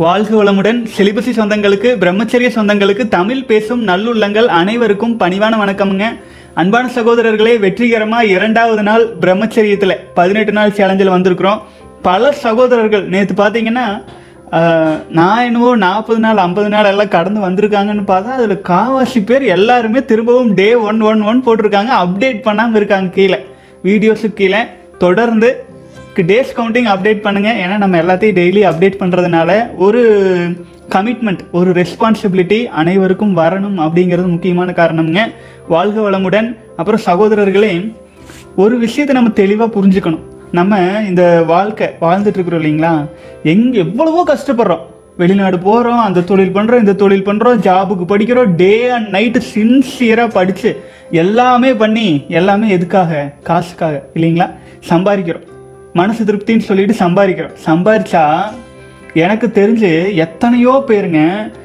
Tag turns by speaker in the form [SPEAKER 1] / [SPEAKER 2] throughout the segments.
[SPEAKER 1] வாழ்க வளமுடன் செலிபசி சொந்தங்களுக்கு பிரம்மச்சரிய சொந்தங்களுக்கு தமிழ் பேசும் நல்லுள்ளங்கள் அனைவருக்கும் பணிவான வணக்கம்ங்க அன்பான சகோதரர்களே வெற்றிகரமாக இரண்டாவது நாள் பிரம்மச்சரியத்தில் பதினெட்டு நாள் சேலஞ்சில் வந்திருக்கிறோம் பல சகோதரர்கள் நேற்று பார்த்தீங்கன்னா ஆஹ், நான் என்னவோ நாற்பது நாள் ஐம்பது நாள் எல்லாம் கடந்து வந்திருக்காங்கன்னு பார்த்தா அதில் காவாசி பேர் எல்லாருமே திரும்பவும் டே ஒன் ஒன் ஒன் போட்டிருக்காங்க அப்டேட் பண்ணாமல் இருக்காங்க கீழே வீடியோஸுக்கு கீழே தொடர்ந்து டேஸ் கவுண்டிங் அப்டேட் பண்ணுங்க ஏன்னா நம்ம எல்லாத்தையும் டெய்லி அப்டேட் பண்ணுறதுனால ஒரு கமிட்மெண்ட் ஒரு ரெஸ்பான்சிபிலிட்டி அனைவருக்கும் வரணும் அப்படிங்கிறது முக்கியமான காரணம்ங்க வாழ்க வளமுடன் அப்புறம் சகோதரர்களே ஒரு விஷயத்தை நம்ம தெளிவாக புரிஞ்சுக்கணும் நம்ம இந்த வாழ்க்கை வாழ்ந்துட்டு இருக்கிறோம் இல்லைங்களா எங்க எவ்வளவோ கஷ்டப்படுறோம் வெளிநாடு போகிறோம் அந்த தொழில் பண்ணுறோம் இந்த தொழில் பண்ணுறோம் ஜாபுக்கு படிக்கிறோம் டே அண்ட் நைட்டு சின்சியராக படித்து எல்லாமே பண்ணி எல்லாமே எதுக்காக காசுக்காக இல்லைங்களா சம்பாதிக்கிறோம் மனசு திருப்தின்னு சொல்லிட்டு சம்பாதிக்கிறோம் சம்பாதிச்சா எனக்கு தெரிஞ்சு எத்தனையோ பேருங்க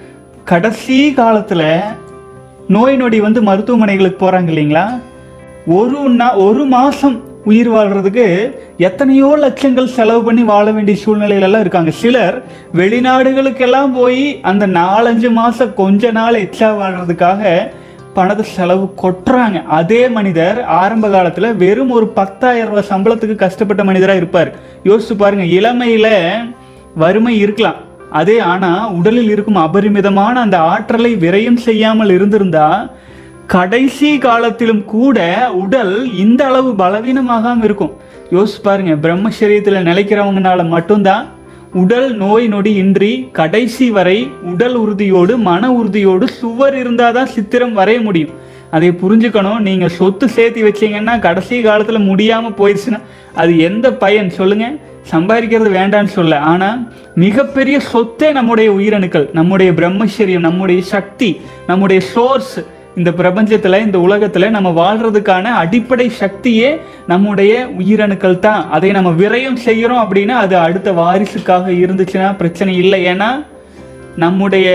[SPEAKER 1] கடைசி காலத்தில் நோய் நொடி வந்து மருத்துவமனைகளுக்கு போகிறாங்க இல்லைங்களா ஒரு நா ஒரு மாதம் உயிர் வாழ்றதுக்கு எத்தனையோ லட்சங்கள் செலவு பண்ணி வாழ வேண்டிய சூழ்நிலையில எல்லாம் இருக்காங்க சிலர் வெளிநாடுகளுக்கெல்லாம் போய் அந்த நாலஞ்சு மாதம் கொஞ்ச நாள் எச்சா வாழ்றதுக்காக பணத்தை செலவு கொட்டுறாங்க அதே மனிதர் ஆரம்ப காலத்தில் வெறும் ஒரு பத்தாயிரம் ரூபாய் சம்பளத்துக்கு கஷ்டப்பட்ட மனிதராக இருப்பார் யோசிச்சு பாருங்க இளமையில வறுமை இருக்கலாம் அதே ஆனா உடலில் இருக்கும் அபரிமிதமான அந்த ஆற்றலை விரயம் செய்யாமல் இருந்திருந்தா கடைசி காலத்திலும் கூட உடல் இந்த அளவு பலவீனமாகாம இருக்கும் யோசிச்சு பாருங்க பிரம்மச்சரியத்தில் நிலைக்கிறவங்கனால மட்டும்தான் உடல் நோய் நொடி இன்றி கடைசி வரை உடல் உறுதியோடு மன உறுதியோடு சுவர் இருந்தாதான் சித்திரம் வரைய முடியும் அதை புரிஞ்சுக்கணும் நீங்க சொத்து சேர்த்து வச்சீங்கன்னா கடைசி காலத்துல முடியாம போயிடுச்சுன்னா அது எந்த பயன் சொல்லுங்க சம்பாதிக்கிறது வேண்டான்னு சொல்ல ஆனா மிகப்பெரிய சொத்தே நம்முடைய உயிரணுக்கள் நம்முடைய பிரம்மச்சரியம் நம்முடைய சக்தி நம்முடைய சோர்ஸ் இந்த பிரபஞ்சத்துல இந்த உலகத்துல நம்ம வாழ்றதுக்கான அடிப்படை சக்தியே நம்முடைய உயிரணுக்கள் தான் அதை நம்ம விரயம் செய்யறோம் அப்படின்னா அது அடுத்த வாரிசுக்காக இருந்துச்சுன்னா பிரச்சனை இல்லை ஏன்னா நம்முடைய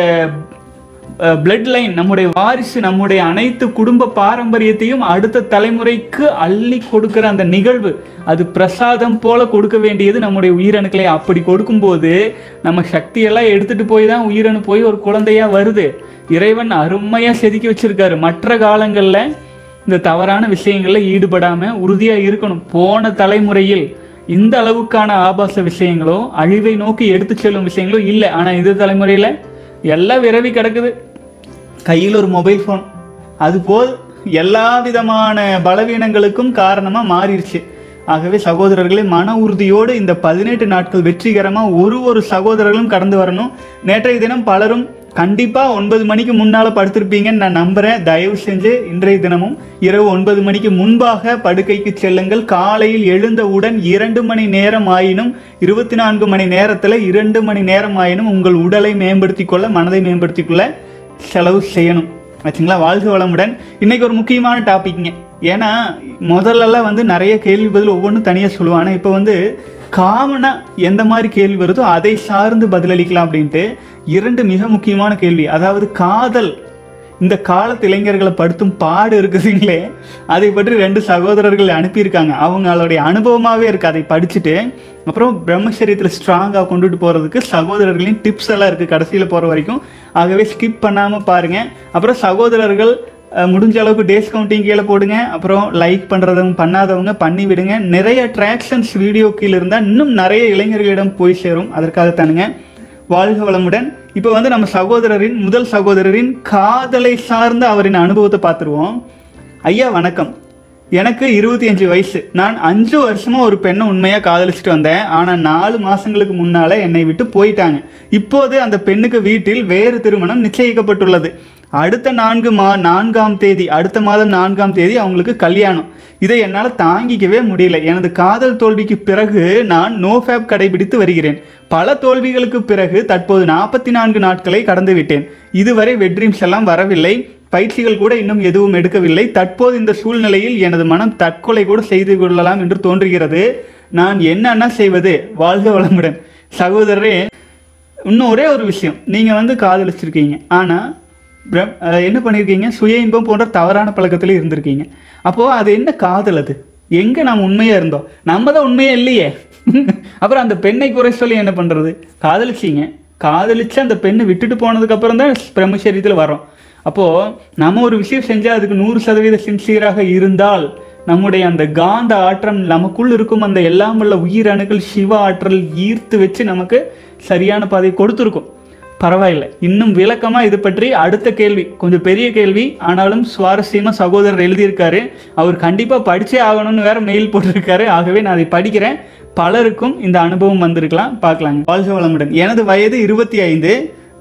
[SPEAKER 1] பிளட் லைன் நம்முடைய வாரிசு நம்முடைய அனைத்து குடும்ப பாரம்பரியத்தையும் அடுத்த தலைமுறைக்கு அள்ளி கொடுக்கிற அந்த நிகழ்வு அது பிரசாதம் போல கொடுக்க வேண்டியது நம்முடைய உயிரணுக்களை அப்படி கொடுக்கும்போது நம்ம சக்தியெல்லாம் எடுத்துட்டு போய் தான் உயிரணு போய் ஒரு குழந்தையா வருது இறைவன் அருமையா செதுக்கி வச்சிருக்காரு மற்ற காலங்கள்ல இந்த தவறான விஷயங்கள்ல ஈடுபடாம உறுதியா இருக்கணும் போன தலைமுறையில் இந்த அளவுக்கான ஆபாச விஷயங்களோ அழிவை நோக்கி எடுத்து செல்லும் விஷயங்களோ இல்லை ஆனா இந்த தலைமுறையில எல்லாம் விரவி கிடக்குது கையில் ஒரு மொபைல் ஃபோன் அது போல் எல்லா விதமான பலவீனங்களுக்கும் காரணமாக மாறிடுச்சு ஆகவே சகோதரர்களே மன உறுதியோடு இந்த பதினெட்டு நாட்கள் வெற்றிகரமாக ஒரு ஒரு சகோதரர்களும் கடந்து வரணும் நேற்றைய தினம் பலரும் கண்டிப்பாக ஒன்பது மணிக்கு முன்னால் படுத்திருப்பீங்கன்னு நான் நம்புகிறேன் தயவு செஞ்சு இன்றைய தினமும் இரவு ஒன்பது மணிக்கு முன்பாக படுக்கைக்கு செல்லுங்கள் காலையில் எழுந்தவுடன் இரண்டு மணி நேரம் ஆயினும் இருபத்தி நான்கு மணி நேரத்தில் இரண்டு மணி நேரம் ஆயினும் உங்கள் உடலை மேம்படுத்திக் கொள்ள மனதை மேம்படுத்திக் கொள்ள செலவு செய்யணும் ஆச்சுங்களா வாழ்க வளமுடன் இன்னைக்கு ஒரு முக்கியமான டாபிக்ங்க ஏன்னா முதல்லலாம் வந்து நிறைய கேள்வி பதில் ஒவ்வொன்றும் தனியாக சொல்லுவாங்க ஆனால் இப்போ வந்து காமனாக எந்த மாதிரி கேள்வி வருதோ அதை சார்ந்து பதிலளிக்கலாம் அப்படின்ட்டு இரண்டு மிக முக்கியமான கேள்வி அதாவது காதல் இந்த காலத்து இளைஞர்களை படுத்தும் பாடு இருக்குதுங்களே அதை பற்றி ரெண்டு சகோதரர்கள் அனுப்பியிருக்காங்க அவங்களுடைய அனுபவமாகவே இருக்குது அதை படிச்சுட்டு அப்புறம் பிரம்மச்சரியத்தில் ஸ்ட்ராங்காக கொண்டுட்டு போகிறதுக்கு சகோதரர்களின் டிப்ஸ் எல்லாம் இருக்குது கடைசியில் போகிற வரைக்கும் ஆகவே ஸ்கிப் பண்ணாமல் பாருங்கள் அப்புறம் சகோதரர்கள் அஹ், முடிஞ்ச அளவுக்கு டேஸ் கவுண்டிங் கீழே போடுங்க அப்புறம் லைக் பண்ணுறதும் பண்ணாதவங்க பண்ணி விடுங்க நிறைய ட்ராக்ஷன்ஸ் வீடியோ கீழே இருந்தால் இன்னும் நிறைய இளைஞர்களிடம் போய் சேரும் அதற்காகத்தானுங்க வாழ்க வளமுடன் இப்போ வந்து நம்ம சகோதரரின் முதல் சகோதரரின் காதலை சார்ந்த அவரின் அனுபவத்தை பார்த்துருவோம் ஐயா வணக்கம் எனக்கு இருபத்தி அஞ்சு வயசு நான் அஞ்சு வருஷமா ஒரு பெண்ணை உண்மையா காதலிச்சுட்டு வந்தேன் ஆனா நாலு மாசங்களுக்கு முன்னால என்னை விட்டு போயிட்டாங்க இப்போது அந்த பெண்ணுக்கு வீட்டில் வேறு திருமணம் நிச்சயிக்கப்பட்டுள்ளது அடுத்த நான்கு மா நான்காம் தேதி அடுத்த மாதம் நான்காம் தேதி அவங்களுக்கு கல்யாணம் இதை என்னால் தாங்கிக்கவே முடியல எனது காதல் தோல்விக்கு பிறகு நான் நோ ஃபேப் கடைபிடித்து வருகிறேன் பல தோல்விகளுக்கு பிறகு தற்போது நாற்பத்தி நான்கு நாட்களை கடந்து விட்டேன் இதுவரை வெட்ரீம்ஸ் எல்லாம் வரவில்லை பயிற்சிகள் கூட இன்னும் எதுவும் எடுக்கவில்லை தற்போது இந்த சூழ்நிலையில் எனது மனம் தற்கொலை கூட செய்து கொள்ளலாம் என்று தோன்றுகிறது நான் என்னென்ன செய்வது வாழ்க வளமுடன் சகோதரரே இன்னும் ஒரே ஒரு விஷயம் நீங்கள் வந்து காதலிச்சிருக்கீங்க ஆனால் பிரம் அஹ் என்ன பண்ணியிருக்கீங்க சுய இன்பம் போன்ற தவறான பழக்கத்தில் இருந்திருக்கீங்க அப்போது அது என்ன காதல் அது எங்கே நாம் உண்மையாக இருந்தோம் நம்ம தான் உண்மையே இல்லையே அப்புறம் அந்த பெண்ணை குறை சொல்லி என்ன பண்ணுறது காதலிச்சிங்க காதலிச்சு அந்த பெண்ணை விட்டுட்டு போனதுக்கு அப்புறம் தான் பிரம்மச்சரியத்தில் வரோம் அப்போ நம்ம ஒரு விஷயம் செஞ்சா அதுக்கு நூறு சதவீத சின்சியராக இருந்தால் நம்முடைய அந்த காந்த ஆற்றல் நமக்குள் இருக்கும் அந்த எல்லாம் உள்ள உயிரணுக்கள் சிவ ஆற்றல் ஈர்த்து வச்சு நமக்கு சரியான பாதையை கொடுத்துருக்கும் பரவாயில்லை இன்னும் விளக்கமா இது பற்றி அடுத்த கேள்வி கொஞ்சம் பெரிய கேள்வி ஆனாலும் சுவாரஸ்யமா சகோதரர் எழுதியிருக்காரு அவர் கண்டிப்பா படிச்சே ஆகணும்னு வேற மெயில் போட்டிருக்காரு ஆகவே நான் அதை படிக்கிறேன் பலருக்கும் இந்த அனுபவம் வந்திருக்கலாம் பார்க்கலாங்க வாழ்க வளமுடன் எனது வயது இருபத்தி ஐந்து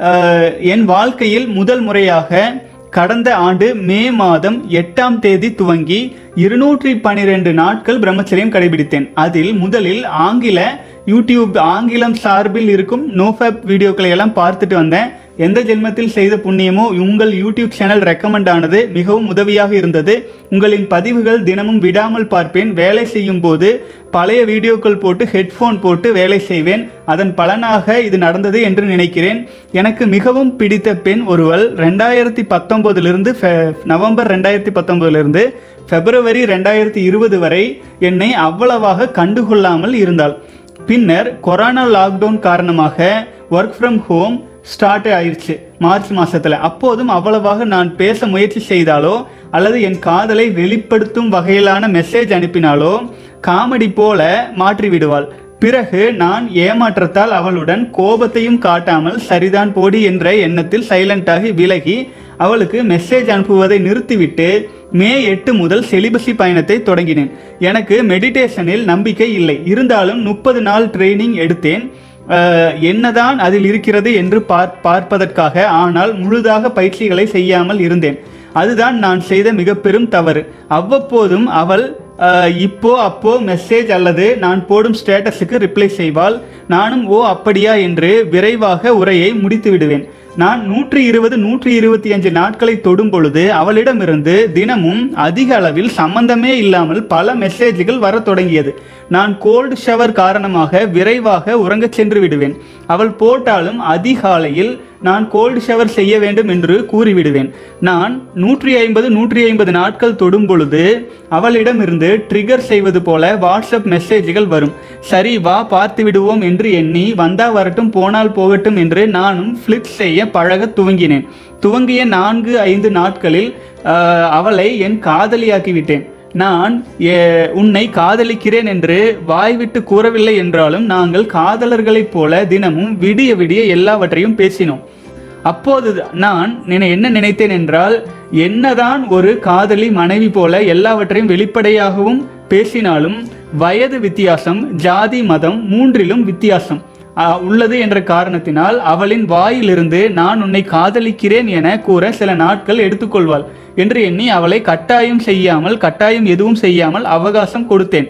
[SPEAKER 1] என் வாழ்க்கையில் முதல் முறையாக கடந்த ஆண்டு மே மாதம் எட்டாம் தேதி துவங்கி இருநூற்றி பனிரெண்டு நாட்கள் பிரம்மச்சரியம் கடைபிடித்தேன் அதில் முதலில் ஆங்கில யூடியூப் ஆங்கிலம் சார்பில் இருக்கும் நோஃபேப் வீடியோக்களை எல்லாம் பார்த்துட்டு வந்தேன் எந்த ஜென்மத்தில் செய்த புண்ணியமோ உங்கள் யூடியூப் சேனல் ரெக்கமெண்ட் ஆனது மிகவும் உதவியாக இருந்தது உங்களின் பதிவுகள் தினமும் விடாமல் பார்ப்பேன் வேலை செய்யும் போது பழைய வீடியோக்கள் போட்டு ஹெட்ஃபோன் போட்டு வேலை செய்வேன் அதன் பலனாக இது நடந்தது என்று நினைக்கிறேன் எனக்கு மிகவும் பிடித்த பெண் ஒருவள் ரெண்டாயிரத்தி பத்தொன்பதிலிருந்து நவம்பர் ரெண்டாயிரத்தி பத்தொன்பதிலிருந்து பிப்ரவரி ரெண்டாயிரத்தி இருபது வரை என்னை அவ்வளவாக கண்டுகொள்ளாமல் இருந்தாள் பின்னர் கொரோனா லாக்டவுன் காரணமாக ஒர்க் ஃப்ரம் ஹோம் ஸ்டார்ட் ஆயிடுச்சு மார்ச் மாசத்துல அப்போதும் அவ்வளவாக நான் பேச முயற்சி செய்தாலோ அல்லது என் காதலை வெளிப்படுத்தும் வகையிலான மெசேஜ் அனுப்பினாலோ காமெடி போல மாற்றி விடுவாள் பிறகு நான் ஏமாற்றத்தால் அவளுடன் கோபத்தையும் காட்டாமல் சரிதான் போடி என்ற எண்ணத்தில் சைலண்டாகி விலகி அவளுக்கு மெசேஜ் அனுப்புவதை நிறுத்திவிட்டு மே எட்டு முதல் செலிபசி பயணத்தை தொடங்கினேன் எனக்கு மெடிடேஷனில் நம்பிக்கை இல்லை இருந்தாலும் முப்பது நாள் ட்ரைனிங் எடுத்தேன் அஹ், என்னதான் அதில் இருக்கிறது என்று பார் பார்ப்பதற்காக ஆனால் முழுதாக பயிற்சிகளை செய்யாமல் இருந்தேன் அதுதான் நான் செய்த மிக பெரும் தவறு அவ்வப்போதும் அவள் அஹ், இப்போ அப்போ மெசேஜ் அல்லது நான் போடும் ஸ்டேட்டஸுக்கு ரிப்ளை செய்வாள் நானும் ஓ அப்படியா என்று விரைவாக உரையை முடித்து விடுவேன் நான் நூற்றி இருபது நூற்றி இருபத்தி அஞ்சு நாட்களை தொடும் பொழுது அவளிடமிருந்து தினமும் அதிக அளவில் சம்பந்தமே இல்லாமல் பல மெசேஜ்கள் வரத் தொடங்கியது நான் கோல்டு ஷவர் காரணமாக விரைவாக உறங்கச் சென்று விடுவேன் அவள் போட்டாலும் அதிகாலையில் நான் கோல்டு ஷவர் செய்ய வேண்டும் என்று கூறிவிடுவேன் நான் நூற்றி ஐம்பது நூற்றி ஐம்பது நாட்கள் தொடும் பொழுது அவளிடமிருந்து ட்ரிகர் செய்வது போல வாட்ஸ்அப் மெசேஜ்கள் வரும் சரி வா பார்த்து விடுவோம் என்று எண்ணி வந்தா வரட்டும் போனால் போகட்டும் என்று நானும் ஃபிளிப் செய்ய பழக துவங்கினேன் துவங்கிய நான்கு ஐந்து நாட்களில் ஆஹ், அவளை என் காதலியாக்கி விட்டேன் நான் எ- உன்னை காதலிக்கிறேன் என்று வாய்விட்டு கூறவில்லை என்றாலும் நாங்கள் காதலர்களைப் போல தினமும் விடிய விடிய எல்லாவற்றையும் பேசினோம் அப்போது நான் நினை என்ன நினைத்தேன் என்றால் என்னதான் ஒரு காதலி மனைவி போல எல்லாவற்றையும் வெளிப்படையாகவும் பேசினாலும் வயது வித்தியாசம் ஜாதி மதம் மூன்றிலும் வித்தியாசம் ஆ, உள்ளது என்ற காரணத்தினால் அவளின் வாயிலிருந்து நான் உன்னை காதலிக்கிறேன் என கூற சில நாட்கள் எடுத்துக்கொள்வாள் என்று எண்ணி அவளை கட்டாயம் செய்யாமல் கட்டாயம் எதுவும் செய்யாமல் அவகாசம் கொடுத்தேன்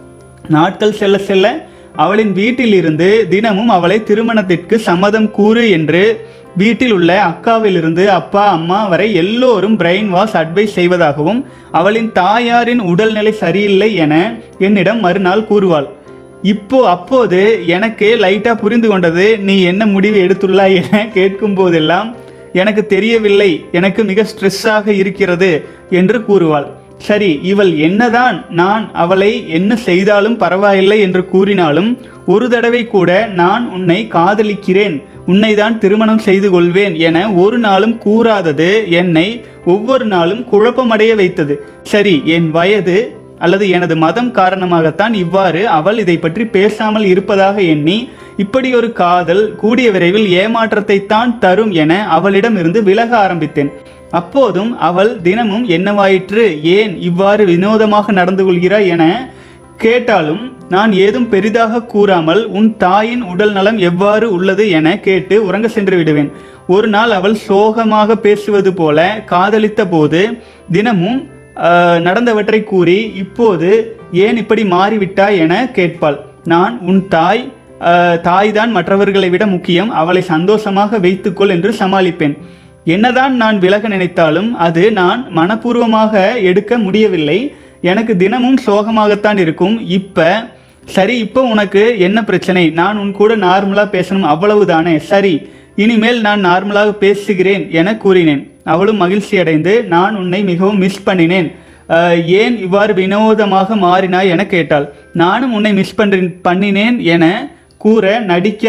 [SPEAKER 1] நாட்கள் செல்ல செல்ல அவளின் வீட்டில் இருந்து தினமும் அவளை திருமணத்திற்கு சம்மதம் கூறு என்று வீட்டில் உள்ள அக்காவிலிருந்து அப்பா அம்மா வரை எல்லோரும் பிரெயின் வாஷ் அட்வைஸ் செய்வதாகவும் அவளின் தாயாரின் உடல்நிலை சரியில்லை என என்னிடம் மறுநாள் கூறுவாள் இப்போ அப்போது எனக்கு லைட்டா புரிந்து கொண்டது நீ என்ன முடிவு எடுத்துள்ளாய் என கேட்கும் போதெல்லாம் எனக்கு தெரியவில்லை எனக்கு மிக ஸ்ட்ரெஸ்ஸாக இருக்கிறது என்று கூறுவாள் சரி இவள் என்னதான் நான் அவளை என்ன செய்தாலும் பரவாயில்லை என்று கூறினாலும் ஒரு தடவை கூட நான் உன்னை காதலிக்கிறேன் உன்னை தான் திருமணம் செய்து கொள்வேன் என ஒரு நாளும் கூறாதது என்னை ஒவ்வொரு நாளும் குழப்பமடைய வைத்தது சரி என் வயது அல்லது எனது மதம் காரணமாகத்தான் இவ்வாறு அவள் இதை பற்றி பேசாமல் இருப்பதாக எண்ணி இப்படி ஒரு காதல் கூடிய விரைவில் ஏமாற்றத்தை தான் தரும் என அவளிடம் இருந்து விலக ஆரம்பித்தேன் அப்போதும் அவள் தினமும் என்னவாயிற்று ஏன் இவ்வாறு வினோதமாக நடந்து கொள்கிறாய் என கேட்டாலும் நான் ஏதும் பெரிதாக கூறாமல் உன் தாயின் உடல் நலம் எவ்வாறு உள்ளது என கேட்டு உறங்க சென்று விடுவேன் ஒரு நாள் அவள் சோகமாக பேசுவது போல காதலித்த போது தினமும் ஆஹ், நடந்தவற்றை கூறி இப்போது ஏன் இப்படி மாறிவிட்டாய் என கேட்பாள் நான் உன் தாய் ஆஹ், தாய்தான் மற்றவர்களை விட முக்கியம் அவளை சந்தோஷமாக வைத்துக்கொள் என்று சமாளிப்பேன் என்னதான் நான் விலக நினைத்தாலும் அது நான் மனப்பூர்வமாக எடுக்க முடியவில்லை எனக்கு தினமும் சோகமாகத்தான் இருக்கும் இப்ப சரி இப்போ உனக்கு என்ன பிரச்சனை நான் உன் கூட நார்மலா பேசணும் அவ்வளவுதானே சரி இனிமேல் நான் நார்மலாக பேசுகிறேன் என கூறினேன் அவளும் மகிழ்ச்சி அடைந்து நான் உன்னை மிகவும் மிஸ் பண்ணினேன் அஹ், ஏன் இவ்வாறு வினோதமாக மாறினாய் என கேட்டாள் நானும் உன்னை மிஸ் பண்றேன் பண்ணினேன் என கூற நடிக்க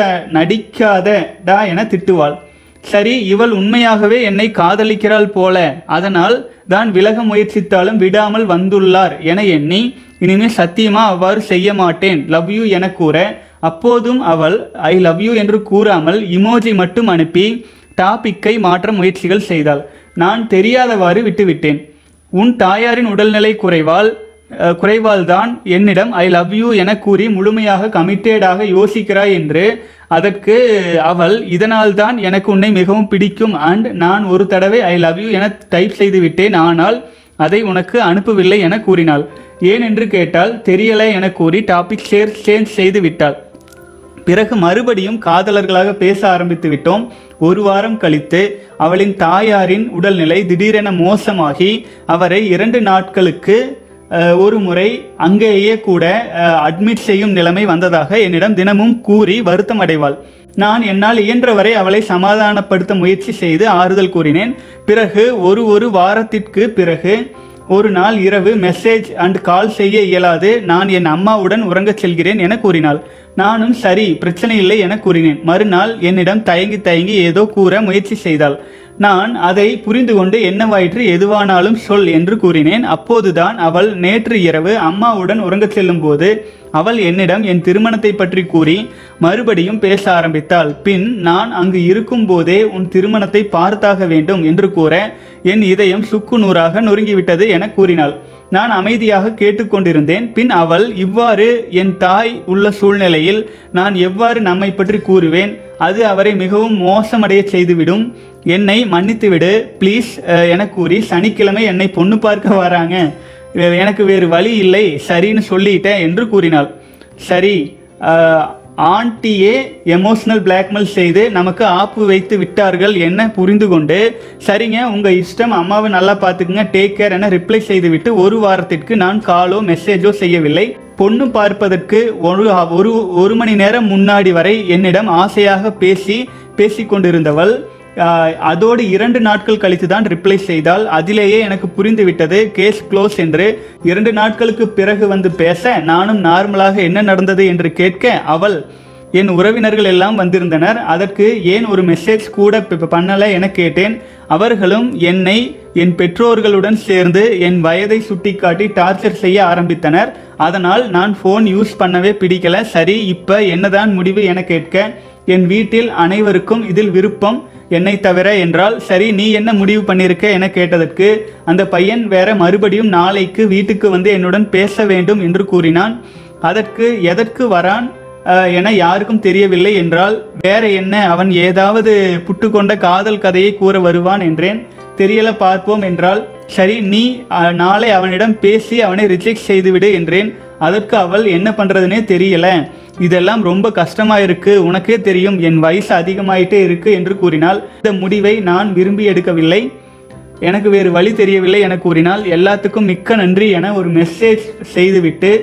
[SPEAKER 1] நடிக்காதடா என திட்டுவாள் சரி இவள் உண்மையாகவே என்னை காதலிக்கிறாள் போல அதனால் தான் விலக முயற்சித்தாலும் விடாமல் வந்துள்ளார் என எண்ணி இனிமேல் சத்தியமா அவ்வாறு செய்ய மாட்டேன் லவ் யூ என கூற அப்போதும் அவள் ஐ லவ் யூ என்று கூறாமல் இமோஜி மட்டும் அனுப்பி டாபிக்கை மாற்ற முயற்சிகள் செய்தாள் நான் தெரியாதவாறு விட்டுவிட்டேன் உன் தாயாரின் உடல்நிலை குறைவால் அஹ், குறைவால் தான் என்னிடம் ஐ லவ் யூ என கூறி முழுமையாக கமிட்டேடாக யோசிக்கிறாய் என்று அதற்கு அவள் இதனால் தான் எனக்கு உன்னை மிகவும் பிடிக்கும் அண்ட் நான் ஒரு தடவை ஐ லவ் யூ என டைப் செய்து விட்டேன் ஆனால் அதை உனக்கு அனுப்பவில்லை என கூறினாள் ஏன் என்று கேட்டால் தெரியல என கூறி டாபிக் ஷேர் சேஞ்ச் செய்து விட்டாள் பிறகு மறுபடியும் காதலர்களாக பேச ஆரம்பித்து விட்டோம் ஒரு வாரம் கழித்து அவளின் தாயாரின் உடல்நிலை திடீரென மோசமாகி அவரை இரண்டு நாட்களுக்கு அஹ், ஒரு முறை அங்கேயே கூட அட்மிட் செய்யும் நிலைமை வந்ததாக என்னிடம் தினமும் கூறி வருத்தம் அடைவாள் நான் என்னால் இயன்றவரை அவளை சமாதானப்படுத்த முயற்சி செய்து ஆறுதல் கூறினேன் பிறகு ஒரு ஒரு வாரத்திற்கு பிறகு ஒரு நாள் இரவு மெசேஜ் அண்ட் கால் செய்ய இயலாது நான் என் அம்மாவுடன் உறங்கச் செல்கிறேன் என கூறினாள் நானும் சரி பிரச்சனை இல்லை என கூறினேன் மறுநாள் என்னிடம் தயங்கி தயங்கி ஏதோ கூற முயற்சி செய்தாள் நான் அதை புரிந்து கொண்டு என்னவாயிற்று எதுவானாலும் சொல் என்று கூறினேன் அப்போதுதான் அவள் நேற்று இரவு அம்மாவுடன் உறங்கச் செல்லும் போது அவள் என்னிடம் என் திருமணத்தை பற்றி கூறி மறுபடியும் பேச ஆரம்பித்தாள் பின் நான் அங்கு இருக்கும் போதே உன் திருமணத்தை பார்த்தாக வேண்டும் என்று கூற என் இதயம் சுக்கு நூறாக நொறுங்கிவிட்டது என கூறினாள் நான் அமைதியாக கேட்டுக்கொண்டிருந்தேன் பின் அவள் இவ்வாறு என் தாய் உள்ள சூழ்நிலையில் நான் எவ்வாறு நம்மை பற்றி கூறுவேன் அது அவரை மிகவும் மோசமடைய செய்துவிடும் என்னை மன்னித்துவிடு ப்ளீஸ் என கூறி சனிக்கிழமை என்னை பொண்ணு பார்க்க வராங்க வே- எனக்கு வேறு வழி இல்லை சரின்னு சொல்லிட்டேன் என்று கூறினாள் சரி அஹ், ஆண்டியே எமோஷனல் பிளாக்மெயில் செய்து நமக்கு ஆப்பு வைத்து விட்டார்கள் என்ன புரிந்து கொண்டு சரிங்க உங்க இஷ்டம் அம்மாவை நல்லா பார்த்துக்குங்க டேக் கேர் என ரிப்ளை செய்துவிட்டு ஒரு வாரத்திற்கு நான் காலோ மெசேஜோ செய்யவில்லை பொண்ணு பார்ப்பதற்கு ஒரு ஒரு ஒரு மணி நேரம் முன்னாடி வரை என்னிடம் ஆசையாக பேசி பேசிக் கொண்டிருந்தவள் ஆஹ், அதோடு இரண்டு நாட்கள் கழித்து தான் ரிப்ளை செய்தால் அதிலேயே எனக்கு புரிந்து விட்டது கேஸ் க்ளோஸ் என்று இரண்டு நாட்களுக்கு பிறகு வந்து பேச நானும் நார்மலாக என்ன நடந்தது என்று கேட்க அவள் என் உறவினர்கள் எல்லாம் வந்திருந்தனர் அதற்கு ஏன் ஒரு மெசேஜ் கூட ப- பண்ணல என கேட்டேன் அவர்களும் என்னை என் பெற்றோர்களுடன் சேர்ந்து என் வயதை சுட்டிக்காட்டி டார்ச்சர் செய்ய ஆரம்பித்தனர் அதனால் நான் ஃபோன் யூஸ் பண்ணவே பிடிக்கல சரி இப்ப என்னதான் முடிவு என கேட்க என் வீட்டில் அனைவருக்கும் இதில் விருப்பம் என்னை தவிர என்றால் சரி நீ என்ன முடிவு பண்ணியிருக்க என கேட்டதற்கு அந்த பையன் வேற மறுபடியும் நாளைக்கு வீட்டுக்கு வந்து என்னுடன் பேச வேண்டும் என்று கூறினான் அதற்கு எதற்கு வரான் அஹ், என யாருக்கும் தெரியவில்லை என்றால் வேற என்ன அவன் ஏதாவது புட்டுக்கொண்ட காதல் கதையை கூற வருவான் என்றேன் தெரியல பார்ப்போம் என்றால் சரி நீ அஹ், நாளை அவனிடம் பேசி அவனை ரிஜெக்ட் செய்துவிடு என்றேன் அதற்கு அவள் என்ன பண்றதுனே தெரியல இதெல்லாம் ரொம்ப கஷ்டமா இருக்கு உனக்கே தெரியும் என் வயசு அதிகமாயிட்டே இருக்கு என்று கூறினாள் இந்த முடிவை நான் விரும்பி எடுக்கவில்லை எனக்கு வேறு வழி தெரியவில்லை என கூறினால் எல்லாத்துக்கும் மிக்க நன்றி என ஒரு மெசேஜ் செய்துவிட்டு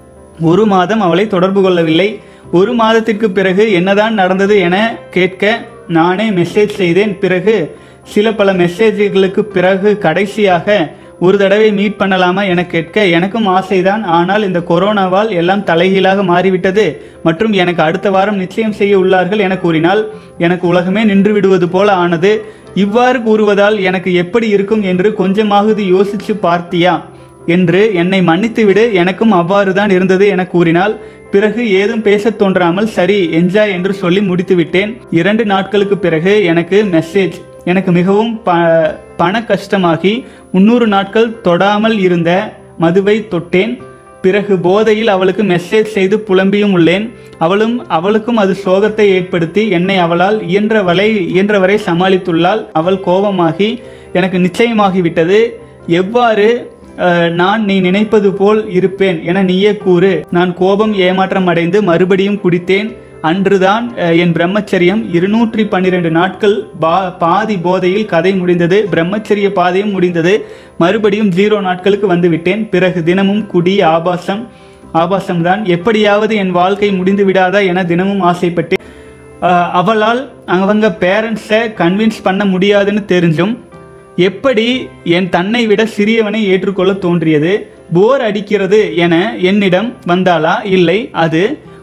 [SPEAKER 1] ஒரு மாதம் அவளை தொடர்பு கொள்ளவில்லை ஒரு மாதத்திற்கு பிறகு என்னதான் நடந்தது என கேட்க நானே மெசேஜ் செய்தேன் பிறகு சில பல மெசேஜ்களுக்கு பிறகு கடைசியாக ஒரு தடவை மீட் பண்ணலாமா என கேட்க எனக்கும் ஆசைதான் ஆனால் இந்த கொரோனாவால் எல்லாம் தலைகீழாக மாறிவிட்டது மற்றும் எனக்கு அடுத்த வாரம் நிச்சயம் செய்ய உள்ளார்கள் என கூறினால் எனக்கு உலகமே நின்று விடுவது போல ஆனது இவ்வாறு கூறுவதால் எனக்கு எப்படி இருக்கும் என்று கொஞ்சமாவது யோசிச்சு பார்த்தியா என்று என்னை மன்னித்துவிடு எனக்கும் அவ்வாறு தான் இருந்தது என கூறினால் பிறகு ஏதும் பேசத் தோன்றாமல் சரி என்ஜாய் என்று சொல்லி முடித்து விட்டேன் இரண்டு நாட்களுக்கு பிறகு எனக்கு மெசேஜ் எனக்கு மிகவும் ப பண கஷ்டமாகி முன்னூறு நாட்கள் தொடாமல் இருந்த மதுவை தொட்டேன் பிறகு போதையில் அவளுக்கு மெசேஜ் செய்து புலம்பியும் உள்ளேன் அவளும் அவளுக்கும் அது சோகத்தை ஏற்படுத்தி என்னை அவளால் இயன்றவரை இயன்றவரை சமாளித்துள்ளாள் அவள் கோபமாகி எனக்கு நிச்சயமாகிவிட்டது எவ்வாறு அஹ், நான் நீ நினைப்பது போல் இருப்பேன் என நீயே கூறு நான் கோபம் ஏமாற்றம் அடைந்து மறுபடியும் குடித்தேன் அன்றுதான் அஹ், என் பிரம்மச்சரியம் இருநூற்றி பன்னிரண்டு நாட்கள் பா பாதி போதையில் கதை முடிந்தது பிரம்மச்சரிய பாதையும் முடிந்தது மறுபடியும் ஜீரோ நாட்களுக்கு வந்து விட்டேன் பிறகு தினமும் குடி ஆபாசம் ஆபாசம்தான் எப்படியாவது என் வாழ்க்கை முடிந்து விடாதா என தினமும் ஆசைப்பட்டேன் அஹ், அவளால் அவங்க பேரண்ட்ஸை கன்வின்ஸ் பண்ண முடியாதுன்னு தெரிஞ்சும் எப்படி என் தன்னை விட சிறியவனை ஏற்றுக்கொள்ள தோன்றியது போர் அடிக்கிறது என என்னிடம் வந்தாளா இல்லை அது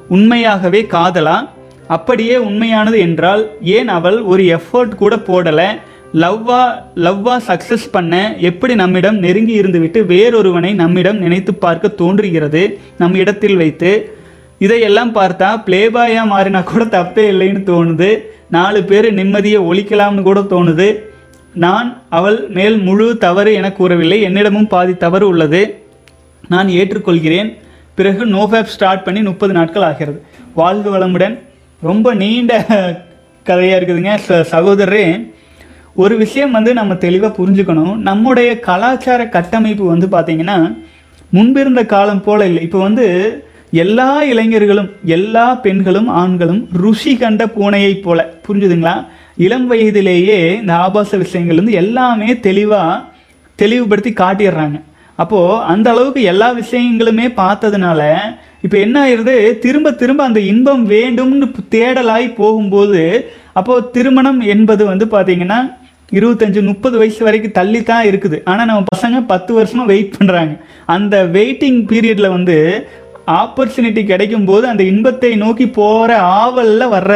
[SPEAKER 1] உண்மையாகவே காதலா அப்படியே உண்மையானது என்றால் ஏன் அவள் ஒரு எஃபோர்ட் கூட போடலை லவ்வா லவ்வா சக்ஸஸ் பண்ண எப்படி நம்மிடம் நெருங்கி இருந்துவிட்டு வேறொருவனை நம்மிடம் நினைத்து பார்க்க தோன்றுகிறது நம் இடத்தில் வைத்து இதையெல்லாம் பார்த்தா பிளேபாயா மாறினா கூட தப்பே இல்லைன்னு தோணுது நாலு பேர் நிம்மதியை ஒழிக்கலாம்னு கூட தோணுது நான் அவள் மேல் முழு தவறு என கூறவில்லை என்னிடமும் பாதி தவறு உள்ளது நான் ஏற்றுக்கொள்கிறேன் பிறகு நோஃபேப் ஸ்டார்ட் பண்ணி முப்பது நாட்கள் ஆகிறது வாழ்க வளமுடன் ரொம்ப நீண்ட கதையாக இருக்குதுங்க ச- சகோதரரே ஒரு விஷயம் வந்து நம்ம தெளிவாக புரிஞ்சுக்கணும் நம்முடைய கலாச்சார கட்டமைப்பு வந்து பார்த்தீங்கன்னா முன்பிருந்த காலம் போல இல்லை இப்போ வந்து எல்லா இளைஞர்களும் எல்லா பெண்களும் ஆண்களும் ருசி கண்ட பூனையைப் போல புரிஞ்சுதுங்களா இளம் வயதிலேயே இந்த ஆபாச விஷயங்கள் வந்து எல்லாமே தெளிவாக தெளிவுபடுத்தி காட்டிடுறாங்க அப்போது அந்த அளவுக்கு எல்லா விஷயங்களுமே பார்த்ததுனால இப்போ என்ன ஆயிருது திரும்ப திரும்ப அந்த இன்பம் வேண்டும்னு தேடலாய் போகும்போது அப்போது திருமணம் என்பது வந்து பார்த்தீங்கன்னா இருபத்தஞ்சு முப்பது வயசு வரைக்கும் தள்ளி தான் இருக்குது ஆனால் நம்ம பசங்க பத்து வருஷமாக வெயிட் பண்ணுறாங்க அந்த வெயிட்டிங் பீரியடில் வந்து ஆப்பர்ச்சுனிட்டி கிடைக்கும் போது அந்த இன்பத்தை நோக்கி போகிற ஆவலில் வர்ற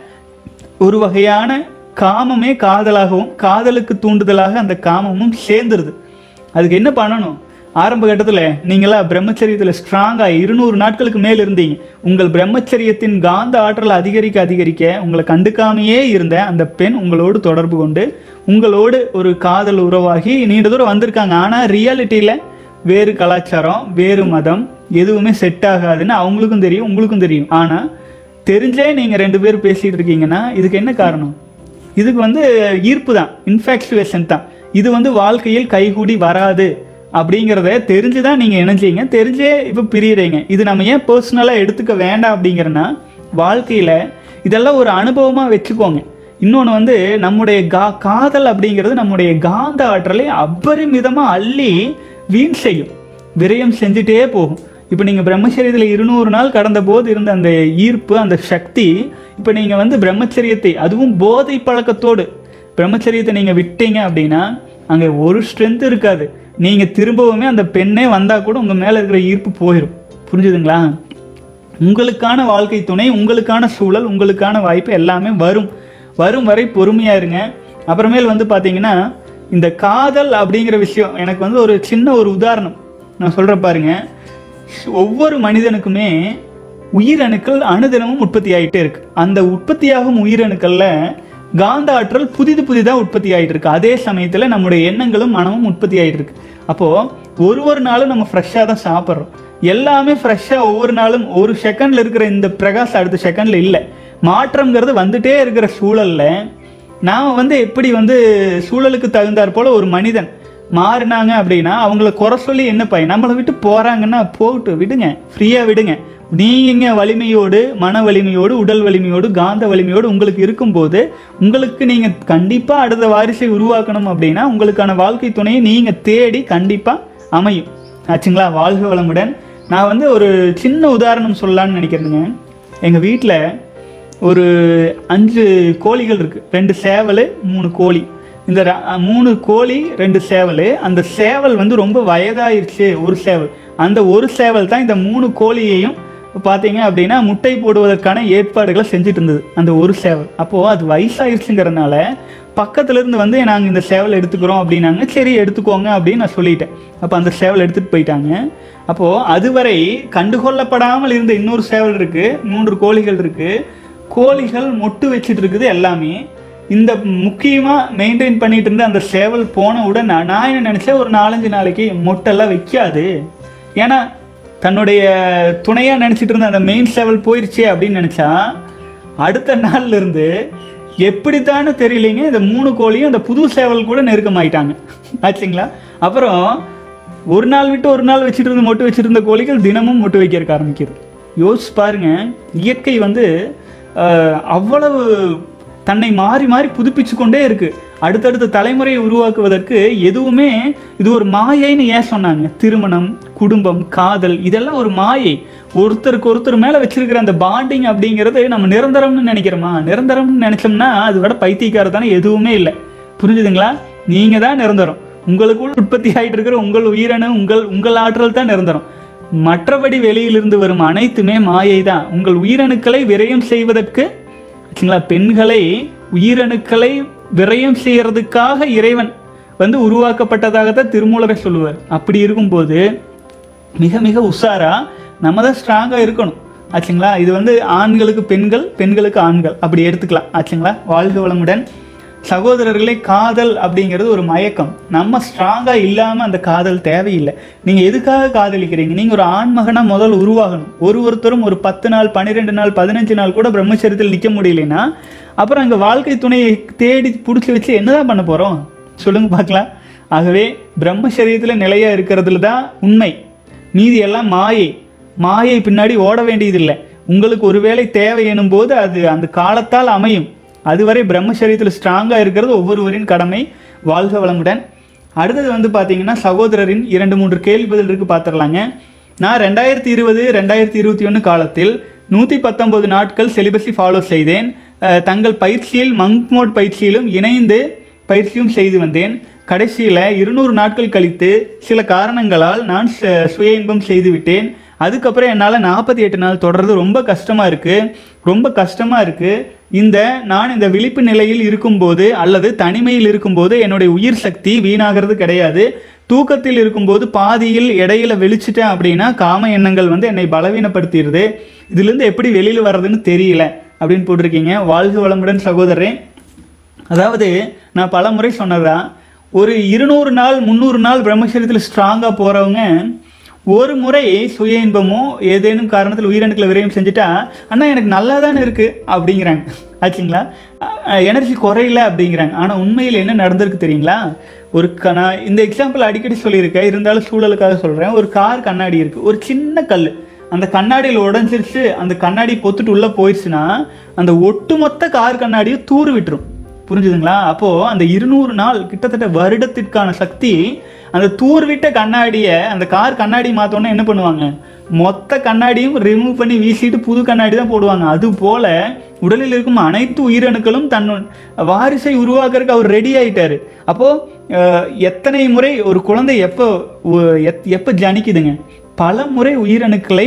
[SPEAKER 1] ஒரு வகையான காமமே காதலாகவும் காதலுக்கு தூண்டுதலாக அந்த காமமும் சேர்ந்துருது அதுக்கு என்ன பண்ணணும் ஆரம்ப கட்டத்தில் நீங்களா பிரம்மச்சரியத்தில் ஸ்ட்ராங்காக இருநூறு நாட்களுக்கு மேல் இருந்தீங்க உங்கள் பிரம்மச்சரியத்தின் காந்த ஆற்றல் அதிகரிக்க அதிகரிக்க உங்களை கண்டுக்காமையே இருந்த அந்த பெண் உங்களோடு தொடர்பு கொண்டு உங்களோடு ஒரு காதல் உறவாகி நீண்ட தூரம் வந்திருக்காங்க ஆனால் ரியாலிட்டியில் வேறு கலாச்சாரம் வேறு மதம் எதுவுமே செட் ஆகாதுன்னு அவங்களுக்கும் தெரியும் உங்களுக்கும் தெரியும் ஆனால் தெரிஞ்சே நீங்கள் ரெண்டு பேரும் பேசிகிட்டு இருக்கீங்கன்னா இதுக்கு என்ன காரணம் இதுக்கு வந்து ஈர்ப்பு தான் இன்ஃபேக்சுவேஷன் தான் இது வந்து வாழ்க்கையில் கைகூடி வராது அப்படிங்கிறத தெரிஞ்சு தான் நீங்கள் இணைஞ்சீங்க தெரிஞ்சே இப்போ பிரியுறீங்க இது நம்ம ஏன் பர்சனலாக எடுத்துக்க வேண்டாம் அப்படிங்கிறனா வாழ்க்கையில் இதெல்லாம் ஒரு அனுபவமாக வச்சுக்கோங்க இன்னொன்று வந்து நம்முடைய கா காதல் அப்படிங்கிறது நம்முடைய காந்த ஆற்றலை அபரிமிதமாக அள்ளி வீண் செய்யும் விரயம் செஞ்சுட்டே போகும் இப்போ நீங்கள் பிரம்மச்சரியத்தில் இருநூறு நாள் கடந்த போது இருந்த அந்த ஈர்ப்பு அந்த சக்தி இப்போ நீங்கள் வந்து பிரம்மச்சரியத்தை அதுவும் போதை பழக்கத்தோடு பிரம்மச்சரியத்தை நீங்கள் விட்டீங்க அப்படின்னா அங்கே ஒரு ஸ்ட்ரென்த் இருக்காது நீங்கள் திரும்பவுமே அந்த பெண்ணே வந்தால் கூட உங்கள் மேலே இருக்கிற ஈர்ப்பு போயிடும் புரிஞ்சுதுங்களா உங்களுக்கான வாழ்க்கை துணை உங்களுக்கான சூழல் உங்களுக்கான வாய்ப்பு எல்லாமே வரும் வரும் வரை பொறுமையாக இருங்க அப்புறமேல் வந்து பார்த்தீங்கன்னா இந்த காதல் அப்படிங்கிற விஷயம் எனக்கு வந்து ஒரு சின்ன ஒரு உதாரணம் நான் சொல்கிறேன் பாருங்க ஒவ்வொரு மனிதனுக்குமே உயிரணுக்கள் அணுதினமும் உற்பத்தி ஆகிட்டே இருக்கு அந்த உற்பத்தியாகும் உயிரணுக்கள்ல காந்த ஆற்றல் புதிது புதிதாக உற்பத்தி ஆகிட்டு இருக்கு அதே சமயத்தில் நம்முடைய எண்ணங்களும் மனமும் உற்பத்தி ஆகிட்டு இருக்கு அப்போ ஒரு ஒரு நாளும் நம்ம ஃப்ரெஷ்ஷாக தான் சாப்பிட்றோம் எல்லாமே ஃப்ரெஷ்ஷாக ஒவ்வொரு நாளும் ஒரு செகண்ட்ல இருக்கிற இந்த பிரகாஷ் அடுத்த செகண்ட்ல இல்லை மாற்றம்ங்கிறது வந்துட்டே இருக்கிற சூழல்ல நாம் வந்து எப்படி வந்து சூழலுக்கு தகுந்தாற் போல ஒரு மனிதன் மாறினாங்க அப்படின்னா அவங்கள குறை சொல்லி என்ன பயன் நம்மளை விட்டு போறாங்கன்னா போட்டு விடுங்க ஃப்ரீயா விடுங்க நீங்க வலிமையோடு மன வலிமையோடு உடல் வலிமையோடு காந்த வலிமையோடு உங்களுக்கு இருக்கும்போது உங்களுக்கு நீங்க கண்டிப்பா அடுத்த வாரிசை உருவாக்கணும் அப்படின்னா உங்களுக்கான வாழ்க்கை துணையை நீங்க தேடி கண்டிப்பா அமையும் ஆச்சுங்களா வாழ்க வளமுடன் நான் வந்து ஒரு சின்ன உதாரணம் சொல்லலாம்னு நினைக்கிறேங்க எங்க வீட்டில் ஒரு அஞ்சு கோழிகள் இருக்கு ரெண்டு சேவல் மூணு கோழி இந்த ர- மூணு கோழி ரெண்டு சேவல் அந்த சேவல் வந்து ரொம்ப வயதாயிருச்சு ஒரு சேவல் அந்த ஒரு சேவல் தான் இந்த மூணு கோழியையும் பார்த்தீங்க அப்படின்னா முட்டை போடுவதற்கான ஏற்பாடுகளை செஞ்சுட்டு இருந்தது அந்த ஒரு சேவல் அப்போது அது வயசாயிருச்சுங்கிறனால பக்கத்துல இருந்து வந்து நாங்கள் இந்த சேவல் எடுத்துக்கிறோம் அப்படின்னாங்க சரி எடுத்துக்கோங்க அப்படின்னு நான் சொல்லிட்டேன் அப்போ அந்த சேவல் எடுத்துகிட்டு போயிட்டாங்க அப்போது அதுவரை கண்டுகொள்ளப்படாமல் இருந்த இன்னொரு சேவல் இருக்குது மூன்று கோழிகள் இருக்குது கோழிகள் மொட்டு வச்சுட்டு இருக்குது எல்லாமே இந்த முக்கியமாக மெயின்டைன் பண்ணிட்டு இருந்த அந்த சேவல் போன உடனே நான் நான் என்ன நினச்சேன் ஒரு நாலஞ்சு நாளைக்கு மொட்டெல்லாம் வைக்காது ஏன்னா தன்னுடைய துணையாக நினச்சிட்டு இருந்த அந்த மெயின் சேவல் போயிருச்சே அப்படின்னு நினச்சா அடுத்த நாள்ல இருந்து எப்படித்தான்னு தெரியலைங்க இந்த மூணு கோழியும் அந்த புது சேவல் கூட நெருக்கமாயிட்டாங்க ஆச்சுங்களா அப்புறம் ஒரு நாள் விட்டு ஒரு நாள் வச்சுட்டு இருந்த மொட்டு வச்சுட்டு இருந்த கோழிகள் தினமும் மொட்டு வைக்கிறதுக்கு ஆரம்பிக்குது யோசிச்சு பாருங்க இயற்கை வந்து ஆஹ், அவ்வளவு தன்னை மாறி மாறி புதுப்பிச்சு கொண்டே இருக்கு அடுத்தடுத்த தலைமுறையை உருவாக்குவதற்கு எதுவுமே இது ஒரு மாயைன்னு ஏன் சொன்னாங்க திருமணம் குடும்பம் காதல் இதெல்லாம் ஒரு மாயை ஒருத்தருக்கு ஒருத்தர் மேல வச்சிருக்கிற அந்த பாண்டிங் அப்படிங்கிறது நம்ம நிரந்தரம்னு நினைக்கிறோமா நிரந்தரம்னு நினைச்சோம்னா அது விட பைத்தியக்காரத்தானே எதுவுமே இல்லை புரிஞ்சுதுங்களா நீங்க தான் நிரந்தரம் உங்களுக்குள் உற்பத்தி ஆயிட்டு இருக்கிற உங்கள் உயிரணு உங்கள் உங்கள் ஆற்றல் தான் நிரந்தரம் மற்றபடி வெளியிலிருந்து வரும் அனைத்துமே மாயை தான் உங்கள் உயிரணுக்களை விரயம் செய்வதற்கு ஆச்சுங்களா பெண்களை உயிரணுக்களை விரயம் செய்யறதுக்காக இறைவன் வந்து உருவாக்கப்பட்டதாகத்தான் திருமூலரை சொல்லுவார் அப்படி இருக்கும்போது மிக மிக உஷாரா நம்ம தான் ஸ்ட்ராங்காக இருக்கணும் ஆச்சுங்களா இது வந்து ஆண்களுக்கு பெண்கள் பெண்களுக்கு ஆண்கள் அப்படி எடுத்துக்கலாம் ஆச்சுங்களா வாழ்க வளமுடன் சகோதரர்களே காதல் அப்படிங்கிறது ஒரு மயக்கம் நம்ம ஸ்ட்ராங்காக இல்லாமல் அந்த காதல் தேவையில்லை நீங்கள் எதுக்காக காதலிக்கிறீங்க நீங்கள் ஒரு ஆண் மகனாக முதல் உருவாகணும் ஒரு ஒருத்தரும் ஒரு பத்து நாள் பன்னிரெண்டு நாள் பதினஞ்சு நாள் கூட பிரம்மச்சரியத்தில் நிற்க முடியலைன்னா அப்புறம் அங்கே வாழ்க்கை துணையை தேடி பிடிச்சி வச்சு என்னதான் பண்ண போகிறோம் சொல்லுங்க பார்க்கலாம் ஆகவே பிரம்மச்சரியத்தில் நிலையா இருக்கிறதுல தான் உண்மை மீதி எல்லாம் மாயை மாயை பின்னாடி ஓட வேண்டியதில்லை உங்களுக்கு ஒருவேளை தேவை எனும் போது அது அந்த காலத்தால் அமையும் அதுவரை பிரம்மச்சரியத்தில் ஸ்ட்ராங்காக இருக்கிறது ஒவ்வொருவரின் கடமை வாழ்க வளமுடன் அடுத்தது வந்து பார்த்தீங்கன்னா சகோதரரின் இரண்டு மூன்று கேள்வி பதில் இருக்கு பார்த்துடலாங்க நான் ரெண்டாயிரத்தி இருபது ரெண்டாயிரத்தி இருபத்தி ஒன்று காலத்தில் நூற்றி பத்தொன்பது நாட்கள் செலிபஸை ஃபாலோ செய்தேன் அஹ், தங்கள் பயிற்சியில் மங்க் மோட் பயிற்சியிலும் இணைந்து பயிற்சியும் செய்து வந்தேன் கடைசியில் இருநூறு நாட்கள் கழித்து சில காரணங்களால் நான் ச- சுய இன்பம் செய்து விட்டேன் அதுக்கப்புறம் என்னால் நாற்பத்தி எட்டு நாள் தொடர்றது ரொம்ப கஷ்டமாக இருக்குது ரொம்ப கஷ்டமாக இருக்குது இந்த நான் இந்த விழிப்பு நிலையில் இருக்கும்போது அல்லது தனிமையில் இருக்கும்போது என்னுடைய உயிர் சக்தி வீணாகிறது கிடையாது தூக்கத்தில் இருக்கும்போது பாதியில் இடையில வெளிச்சிட்டேன் அப்படின்னா காம எண்ணங்கள் வந்து என்னை பலவீனப்படுத்திடுது இதுலேருந்து எப்படி வெளியில் வர்றதுன்னு தெரியல அப்படின்னு போட்டிருக்கீங்க வாழ்க வளமுடன் சகோதரரே அதாவது நான் பல முறை சொன்னதுதான் ஒரு இருநூறு நாள் முந்நூறு நாள் பிரம்மச்சரியத்தில் ஸ்ட்ராங்காக போகிறவங்க ஒரு முறை சுய இன்பமோ ஏதேனும் காரணத்தில் உயிரணுக்களை விரயம் செஞ்சுட்டா அண்ணா எனக்கு நல்லா தானே இருக்குது அப்படிங்கிறாங்க ஆச்சுங்களா எனர்ஜி குறையல அப்படிங்கிறாங்க ஆனால் உண்மையில் என்ன நடந்திருக்கு தெரியுங்களா ஒரு க நான் இந்த எக்ஸாம்பிள் அடிக்கடி சொல்லியிருக்கேன் இருந்தாலும் சூழலுக்காக சொல்கிறேன் ஒரு கார் கண்ணாடி இருக்குது ஒரு சின்ன கல் அந்த கண்ணாடியில் உடஞ்சிருச்சு அந்த கண்ணாடி பொத்துட்டு உள்ளே போயிடுச்சுன்னா அந்த ஒட்டுமொத்த கார் கண்ணாடியை தூறு விட்டுரும் புரிஞ்சுதுங்களா அப்போ அந்த இருநூறு நாள் கிட்டத்தட்ட வருடத்திற்கான சக்தி அந்த தூர்விட்ட கண்ணாடியை அந்த கார் கண்ணாடி மாத்தோன்னே என்ன பண்ணுவாங்க மொத்த கண்ணாடியும் ரிமூவ் பண்ணி வீசிட்டு புது கண்ணாடி தான் போடுவாங்க அது போல உடலில் இருக்கும் அனைத்து உயிரணுக்களும் தன் வாரிசை உருவாக்குறதுக்கு அவர் ரெடி ஆயிட்டாரு அப்போ அஹ், எத்தனை முறை ஒரு குழந்தை எப்போ ஒ- எத்- எப்போ ஜனிக்குதுங்க பல முறை உயிரணுக்களை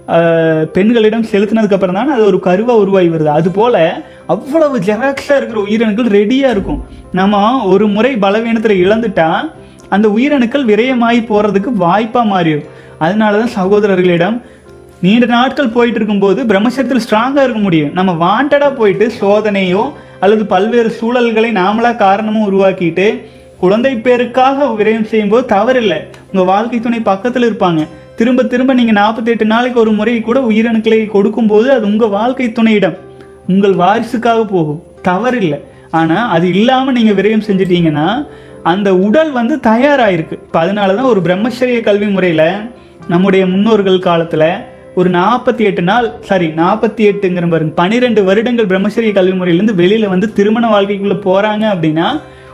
[SPEAKER 1] ஆஹ் பெண்களிடம் செலுத்தினதுக்கு அப்புறம் தானே அது ஒரு கருவா உருவாகி வருது அது போல அவ்வளவு ஜெராக்ஸாக இருக்கிற உயிரணுக்கள் ரெடியாக இருக்கும் நம்ம ஒரு முறை பலவீனத்தில் இழந்துட்டா அந்த உயிரணுக்கள் விரயமாகி போகிறதுக்கு வாய்ப்பாக மாறிடும் அதனால தான் சகோதரர்களிடம் நீண்ட நாட்கள் போயிட்டு இருக்கும்போது பிரம்மச்சரியத்தில் ஸ்ட்ராங்காக இருக்க முடியும் நம்ம வாண்டடாக போயிட்டு சோதனையோ அல்லது பல்வேறு சூழல்களை நாமளாக காரணமும் உருவாக்கிட்டு குழந்தை பேருக்காக விரயம் செய்யும்போது தவறில்லை உங்கள் வாழ்க்கை துணை பக்கத்தில் இருப்பாங்க திரும்ப திரும்ப நீங்கள் நாற்பத்தெட்டு நாளைக்கு ஒரு முறை கூட உயிரணுக்களை கொடுக்கும்போது அது உங்கள் வாழ்க்கை துணையிடம் உங்கள் வாரிசுக்காக போகும் தவறில்லை ஆனால் அது இல்லாமல் நீங்கள் விரயம் செஞ்சிட்டீங்கன்னா அந்த உடல் வந்து தயாராகிருக்கு இப்போ அதனால தான் ஒரு பிரம்மச்சரிய கல்வி முறையில் நம்முடைய முன்னோர்கள் காலத்தில் ஒரு நாற்பத்தி எட்டு நாள் சாரி நாற்பத்தி எட்டுங்கிற பாருங்க பன்னிரெண்டு வருடங்கள் பிரம்மச்சரிய கல்வி முறையிலேருந்து வெளியில் வந்து திருமண வாழ்க்கைக்குள்ளே போகிறாங்க அப்படின்னா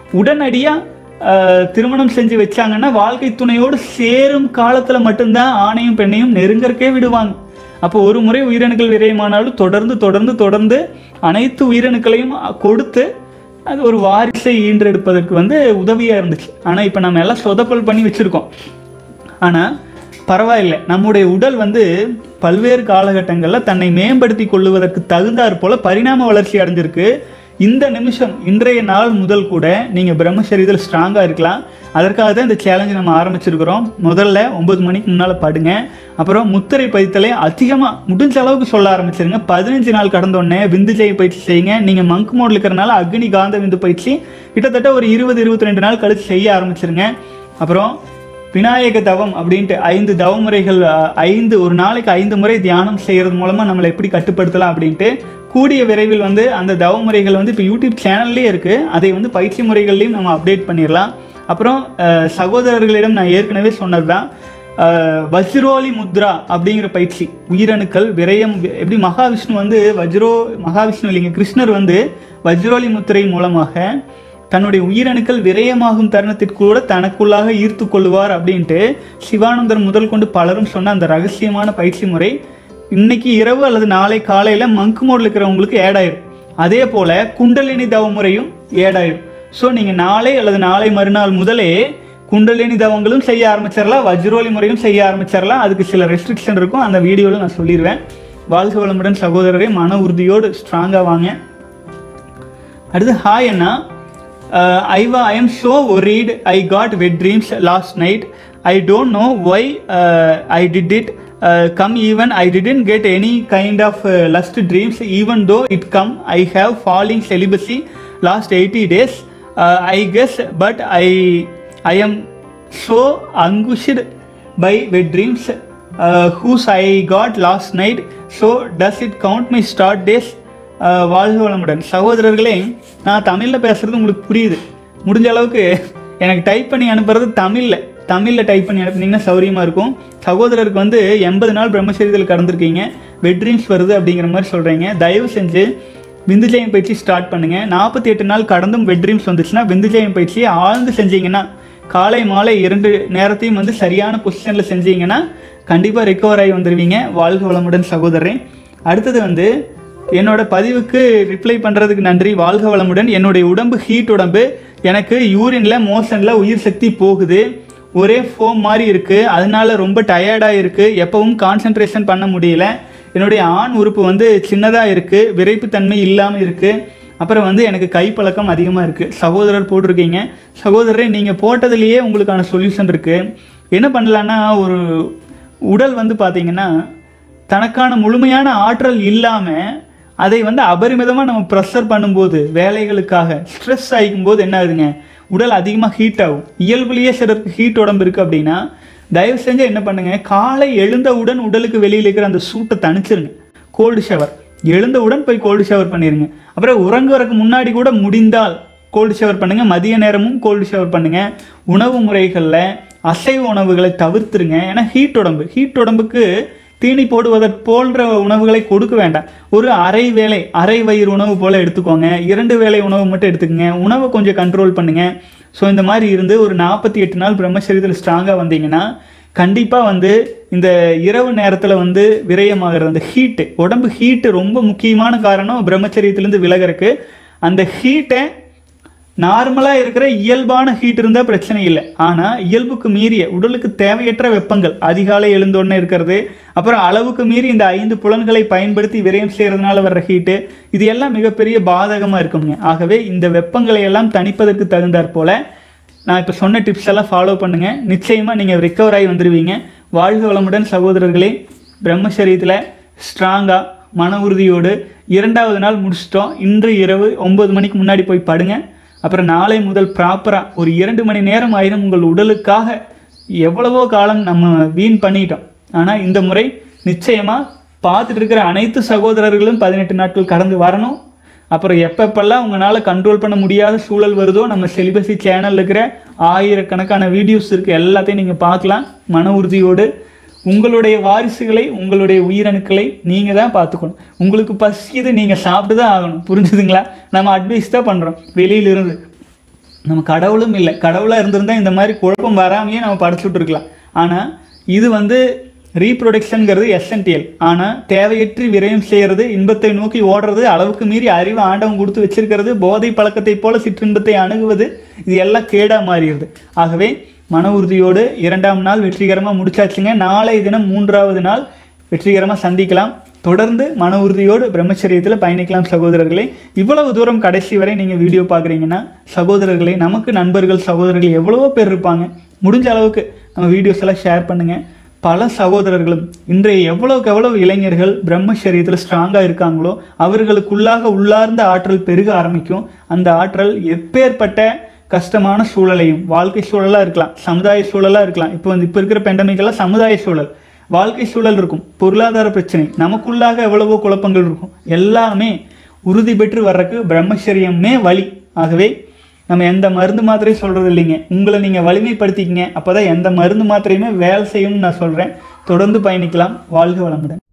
[SPEAKER 1] உடனடியாக திருமணம் செஞ்சு வச்சாங்கன்னா வாழ்க்கை துணையோடு சேரும் காலத்தில் மட்டும்தான் ஆணையும் பெண்ணையும் நெருங்கறக்கே விடுவாங்க அப்போ ஒரு முறை உயிரணுக்கள் விரயமானாலும் தொடர்ந்து தொடர்ந்து தொடர்ந்து அனைத்து உயிரணுக்களையும் கொடுத்து அது ஒரு வாரிசை ஈன்றெடுப்பதற்கு வந்து உதவியாக இருந்துச்சு ஆனால் இப்போ நம்ம எல்லாம் சொதப்பல் பண்ணி வச்சுருக்கோம் ஆனால் பரவாயில்லை நம்முடைய உடல் வந்து பல்வேறு காலகட்டங்களில் தன்னை மேம்படுத்தி கொள்ளுவதற்கு தகுந்தாற் போல பரிணாம வளர்ச்சி அடைஞ்சிருக்கு இந்த நிமிஷம் இன்றைய நாள் முதல் கூட நீங்கள் பிரம்மசரீரத்தில் ஸ்ட்ராங்காக இருக்கலாம் அதற்காக தான் இந்த சேலஞ்சை நம்ம ஆரம்பிச்சிருக்கிறோம் முதல்ல ஒன்பது மணிக்கு முன்னால் படுங்க அப்புறம் முத்திரை பதித்தலை அதிகமாக முடிஞ்ச அளவுக்கு சொல்ல ஆரம்பிச்சிருங்க பதினஞ்சு நாள் கடந்தோடனே விந்து ஜெய பயிற்சி செய்யுங்க நீங்கள் மங்க் மோடில் இருக்கிறனால அக்னி காந்த விந்து பயிற்சி கிட்டத்தட்ட ஒரு இருபது இருபத்தி ரெண்டு நாள் கழிச்சு செய்ய ஆரம்பிச்சிருங்க அப்புறம் விநாயக தவம் அப்படின்ட்டு ஐந்து தவ முறைகள் அஹ், ஐந்து ஒரு நாளைக்கு ஐந்து முறை தியானம் செய்கிறது மூலமாக நம்மளை எப்படி கட்டுப்படுத்தலாம் அப்படின்ட்டு கூடிய விரைவில் வந்து அந்த தவ முறைகள் வந்து இப்போ யூடியூப் சேனல்லே இருக்குது அதை வந்து பயிற்சி முறைகள்லையும் நம்ம அப்டேட் பண்ணிடலாம் அப்புறம் அஹ், சகோதரர்களிடம் நான் ஏற்கனவே சொன்னது தான் வஜ்ரோலி முத்ரா அப்படிங்கிற பயிற்சி உயிரணுக்கள் விரயம் எப்படி மகாவிஷ்ணு வந்து வஜ்ரோ மகாவிஷ்ணு இல்லைங்க கிருஷ்ணர் வந்து வஜ்ரோலி முத்திரை மூலமாக தன்னுடைய உயிரணுக்கள் விரயமாகும் தருணத்திற்கு கூட தனக்குள்ளாக ஈர்த்து கொள்ளுவார் அப்படின்ட்டு சிவானந்தர் முதல் கொண்டு பலரும் சொன்ன அந்த ரகசியமான பயிற்சி முறை இன்னைக்கு இரவு அல்லது நாளை காலையில மங்க் மோட்ல இருக்கிறவங்களுக்கு ஏட் ஆயிரும் அதே போல குண்டலினி தவ முறையும் ஏட் ஆயிரும் ஸோ நீங்க நாளை அல்லது நாளை மறுநாள் முதலே குண்டலினி தவங்களும் செய்ய ஆரம்பிச்சிடலாம் வஜ்ரோலி முறையும் செய்ய ஆரம்பிச்சிடலாம் அதுக்கு சில ரெஸ்ட்ரிக்ஷன் இருக்கும் அந்த வீடியோவில் நான் சொல்லிடுவேன் வாழ்க வளமுடன் சகோதரரே மன உறுதியோடு ஸ்ட்ராங்காக வாங்க அடுத்து ஹாய் அண்ணா ஐ வா I am so worried I got wet dreams last night I don't know why I did it come even I didn't get any kind of lust dreams even though it come I have falling celibacy last eighty days I guess but I I am so anguished by wet dreams whose I got last night so does it count my start days ah வாழ்க வளமுடன் சகோதரர்களே நான் தமிழில் பேசுறது உங்களுக்கு புரியுது முடிஞ்ச அளவுக்கு எனக்கு டைப் பண்ணி அனுப்புறது தமிழில் தமிழில் டைப் பண்ணி அனுப்புனீங்கன்னா சௌரியமாக இருக்கும் சகோதரருக்கு வந்து எண்பது நாள் பிரம்மச்சரியத்தில் கடந்திருக்கீங்க வெட்ரீம்ஸ் வருது அப்படிங்கிற மாதிரி சொல்கிறீங்க தயவு செஞ்சு விந்துஜயம் பயிற்சி ஸ்டார்ட் பண்ணுங்க நாற்பத்தி எட்டு நாள் கடந்தும் வெட்ரீம்ஸ் வந்துச்சுன்னா விந்துஜயம் பயிற்சியை ஆழ்ந்து செஞ்சீங்கன்னா காலை மாலை இரண்டு நேரத்தையும் வந்து சரியான பொசிஷனில் செஞ்சீங்கன்னா கண்டிப்பாக ரெக்கவர் ஆகி வந்துடுவீங்க வாழ்க வளமுடன் சகோதரன் அடுத்தது வந்து என்னோட பதிவுக்கு ரிப்ளை பண்ணுறதுக்கு நன்றி வாழ்க வளமுடன் என்னுடைய உடம்பு ஹீட் உடம்பு எனக்கு யூரின்ல மோஷனில் உயிர் சக்தி போகுது ஒரே ஃபோம் மாதிரி இருக்குது அதனால ரொம்ப டயர்டாக இருக்குது எப்பவும் கான்சென்ட்ரேஷன் பண்ண முடியல என்னுடைய ஆண் உறுப்பு வந்து சின்னதாக இருக்குது விரைப்புத்தன்மை இல்லாமல் இருக்குது அப்புறம் வந்து எனக்கு கைப்பழக்கம் அதிகமாக இருக்குது சகோதரர் போட்டிருக்கீங்க சகோதரரே நீங்கள் போட்டதுலேயே உங்களுக்கான சொல்யூஷன் இருக்குது என்ன பண்ணலான்னா ஒரு உடல் வந்து பார்த்தீங்கன்னா தனக்கான முழுமையான ஆற்றல் இல்லாமல் அதை வந்து அபரிமிதமாக நம்ம ப்ரெஷர் பண்ணும்போது வேலைகளுக்காக ஸ்ட்ரெஸ் ஆகிக்கும் போது என்ன ஆகுதுங்க உடல் அதிகமாக ஹீட் ஆகும் இயல்புலேயே சிலருக்கு ஹீட் உடம்பு இருக்குது அப்படின்னா தயவு செஞ்சு என்ன பண்ணுங்க காலை எழுந்தவுடன் உடலுக்கு வெளியில் இருக்கிற அந்த சூட்டை தணிச்சிருங்க கோல்டு ஷவர் எழுந்தவுடன் போய் கோல்டு ஷவர் பண்ணிடுங்க அப்புறம் உறங்குறதுக்கு முன்னாடி கூட முடிந்தால் கோல்டு ஷவர் பண்ணுங்க மதிய நேரமும் கோல்டு ஷவர் பண்ணுங்க உணவு முறைகளில் அசைவ உணவுகளை தவிர்த்துருங்க ஏன்னா ஹீட் உடம்பு ஹீட் உடம்புக்கு தீனி போடுவதற்கு போன்ற உணவுகளை கொடுக்க வேண்டாம் ஒரு அரை வேளை அரை வயிறு உணவு போல எடுத்துக்கோங்க இரண்டு வேளை உணவு மட்டும் எடுத்துக்கங்க உணவை கொஞ்சம் கண்ட்ரோல் பண்ணுங்க ஸோ இந்த மாதிரி இருந்து ஒரு நாற்பத்தி எட்டு நாள் பிரம்மச்சரியத்தில் ஸ்ட்ராங்காக வந்தீங்கன்னா கண்டிப்பாக வந்து இந்த இரவு நேரத்தில் வந்து விரயமாகிறது அந்த ஹீட்டு உடம்பு ஹீட்டு ரொம்ப முக்கியமான காரணம் பிரம்மச்சரியத்திலேருந்து விலகறக்கு அந்த ஹீட்டை நார்மலாக இருக்கிற இயல்பான ஹீட் இருந்தால் பிரச்சனை இல்லை ஆனால் இயல்புக்கு மீறிய உடலுக்கு தேவையற்ற வெப்பங்கள் அதிகாலை எழுந்தோடனே இருக்கிறது அப்புறம் அளவுக்கு மீறி இந்த ஐந்து புலன்களை பயன்படுத்தி விரயம் செய்கிறதுனால வர்ற ஹீட்டு இது எல்லாம் மிகப்பெரிய பாதகமாக இருக்குங்க ஆகவே இந்த வெப்பங்களை எல்லாம் தணிப்பதற்கு தகுந்தாற் போல நான் இப்போ சொன்ன டிப்ஸ் எல்லாம் ஃபாலோ பண்ணுங்கள் நிச்சயமாக நீங்கள் ரிக்கவர் ஆகி வந்துடுவீங்க வாழ்க வளமுடன் சகோதரர்களே பிரம்மச்சரியத்தில் ஸ்ட்ராங்காக மன உறுதியோடு இரண்டாவது நாள் முடிச்சிட்டோம் இன்று இரவு ஒன்பது மணிக்கு முன்னாடி போய் படுங்க அப்புறம் நாளை முதல் ப்ராப்பராக ஒரு இரண்டு மணி நேரம் ஆயிரம் உங்கள் உடலுக்காக எவ்வளவோ காலம் நம்ம வீண் பண்ணிட்டோம் ஆனால் இந்த முறை நிச்சயமாக பார்த்துட்டு இருக்கிற அனைத்து சகோதரர்களும் பதினெட்டு நாட்கள் கடந்து வரணும் அப்புறம் எப்பப்பெல்லாம் உங்களால் கண்ட்ரோல் பண்ண முடியாத சூழல் வருதோ நம்ம செலிபஸி சேனலில் இருக்கிற ஆயிரக்கணக்கான வீடியோஸ் இருக்குது எல்லாத்தையும் நீங்கள் பார்க்கலாம் மன உறுதியோடு உங்களுடைய வாரிசுகளை உங்களுடைய உயிரணுக்களை நீங்கள் தான் பார்த்துக்கணும் உங்களுக்கு பசிக்குது நீங்கள் சாப்பிட்டு தான் ஆகணும் புரிஞ்சுதுங்களா நம்ம அட்வைஸ் தான் பண்ணுறோம் வெளியிலிருந்து நம்ம கடவுளும் இல்லை கடவுளாக இருந்திருந்தா இந்த மாதிரி குழப்பம் வராமையே நம்ம படைச்சுட்டு இருக்கலாம் ஆனால் இது வந்து ரீப்ரொடக்ஷனுங்கிறது எசென்டியல் ஆனால் தேவையற்றி விரயம் செய்கிறது இன்பத்தை நோக்கி ஓடுறது அளவுக்கு மீறி அறிவு ஆண்டவன் கொடுத்து வச்சிருக்கிறது போதை பழக்கத்தை போல சிற்றின்பத்தை அணுகுவது இது எல்லாம் கேடாக மாறிடுது ஆகவே மன உறுதியோடு இரண்டாம் நாள் வெற்றிகரமாக முடிச்சாச்சுங்க நாளை தினம் மூன்றாவது நாள் வெற்றிகரமாக சந்திக்கலாம் தொடர்ந்து மன உறுதியோடு பிரம்மச்சரியத்தில் பயணிக்கலாம் சகோதரர்களே இவ்வளவு தூரம் கடைசி வரை நீங்கள் வீடியோ பார்க்குறீங்கன்னா சகோதரர்களே நமக்கு நண்பர்கள் சகோதரர்கள் எவ்வளவோ பேர் இருப்பாங்க முடிஞ்ச அளவுக்கு நம்ம வீடியோஸ் எல்லாம் ஷேர் பண்ணுங்கள் பல சகோதரர்களும் இன்றைய எவ்வளவுக்கு எவ்வளவு இளைஞர்கள் பிரம்மச்சரியத்தில் ஸ்ட்ராங்காக இருக்காங்களோ அவர்களுக்குள்ளாக உள்ளார்ந்த ஆற்றல் பெருக ஆரம்பிக்கும் அந்த ஆற்றல் எப்பேற்பட்ட கஷ்டமான சூழலையும் வாழ்க்கை சூழலாக இருக்கலாம் சமுதாய சூழலாக இருக்கலாம் இப்போ வந்து இப்போ இருக்கிற pandemic எல்லாம் சமுதாய சூழல் வாழ்க்கை சூழல் இருக்கும் பொருளாதார பிரச்சனை நமக்குள்ளாக எவ்வளவோ குழப்பங்கள் இருக்கும் எல்லாமே உறுதி பெற்று வர்றதுக்கு பிரம்மச்சரியமே வழி ஆகவே நம்ம எந்த மருந்து மாத்திரையும் சொல்கிறது இல்லைங்க உங்களை நீங்கள் வலிமைப்படுத்திக்கங்க அப்போ தான் எந்த மருந்து மாத்திரையுமே வேலை செய்யும்னு நான் சொல்கிறேன் தொடர்ந்து பயணிக்கலாம் வாழ்க வளமுடன்